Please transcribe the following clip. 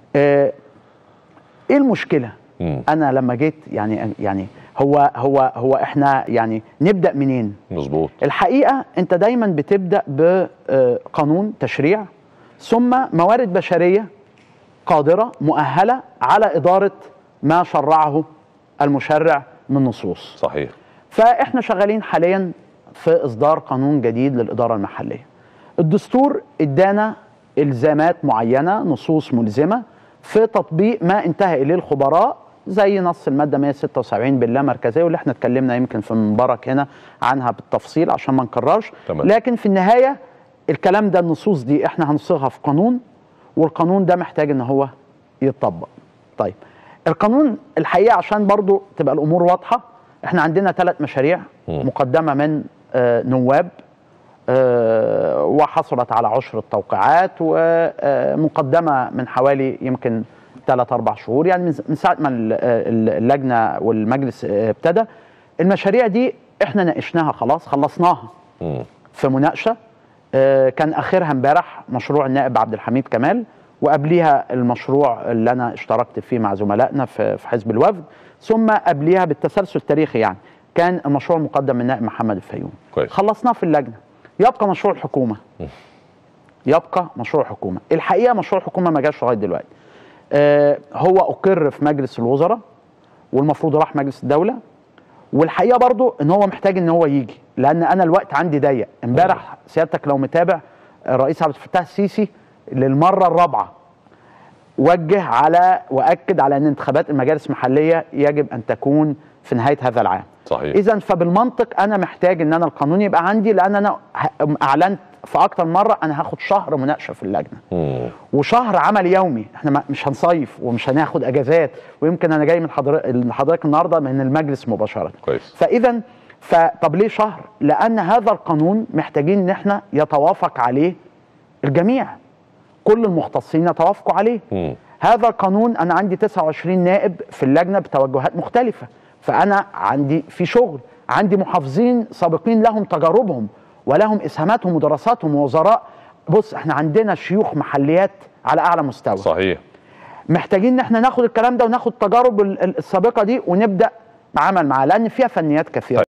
آه، ايه المشكله مم. انا لما جيت يعني يعني هو هو هو احنا يعني نبدا منين مظبوط الحقيقه انت دايما بتبدا بقانون تشريع ثم موارد بشريه قادره مؤهله على اداره ما شرعه المشرع من نصوص صحيح فاحنا شغالين حاليا في اصدار قانون جديد للاداره المحليه الدستور ادانا الزامات معينه نصوص ملزمه في تطبيق ما انتهى اليه الخبراء زي نص الماده 176 باللامركزيه واللي احنا اتكلمنا يمكن في مبارك هنا عنها بالتفصيل عشان ما نكررش تمام. لكن في النهايه الكلام ده النصوص دي احنا هنصيغها في قانون والقانون ده محتاج ان هو يتطبق طيب القانون الحقيقه عشان برضو تبقى الامور واضحه احنا عندنا ثلاث مشاريع مم. مقدمه من آه، نواب آه، وحصلت على عشر التوقيعات ومقدمه من حوالي يمكن ثلاث اربع شهور يعني من من ساعه ما ال- ال- اللجنه والمجلس آه، ابتدى المشاريع دي احنا ناقشناها خلاص خلصناها مم. في مناقشه آه، كان اخرها امبارح مشروع النائب عبد الحميد كمال وقبليها المشروع اللي انا اشتركت فيه مع زملائنا في في حزب الوفد ثم قبليها بالتسلسل التاريخي يعني كان المشروع المقدم من النائب محمد الفيوم كويس. خلصناه في اللجنه يبقى مشروع الحكومه يبقى مشروع الحكومه الحقيقه مشروع الحكومه ما جاش لغايه دلوقتي آه، هو اقر في مجلس الوزراء والمفروض راح مجلس الدوله والحقيقه برضو ان هو محتاج ان هو يجي لان انا الوقت عندي ضيق امبارح سيادتك لو متابع الرئيس عبد الفتاح السيسي للمره الرابعه وجه على واكد على ان انتخابات المجالس المحليه يجب ان تكون في نهايه هذا العام صحيح اذا فبالمنطق انا محتاج ان انا القانون يبقى عندي لان انا ه- اعلنت في اكتر مره انا هاخد شهر مناقشه في اللجنه مم. وشهر عمل يومي احنا ما- مش هنصيف ومش هناخد اجازات ويمكن انا جاي من حضر- لحضرتك النهارده من المجلس مباشره كويس. فاذا فطب ليه شهر لان هذا القانون محتاجين ان احنا يتوافق عليه الجميع كل المختصين يتوافقوا عليه مم. هذا القانون انا عندي 29 نائب في اللجنه بتوجهات مختلفه فانا عندي في شغل عندي محافظين سابقين لهم تجاربهم ولهم اسهاماتهم ودراساتهم ووزراء بص احنا عندنا شيوخ محليات على اعلى مستوى صحيح محتاجين ان احنا ناخد الكلام ده وناخد التجارب ال- ال- السابقه دي ونبدا نعمل معاه لان فيها فنيات كثيره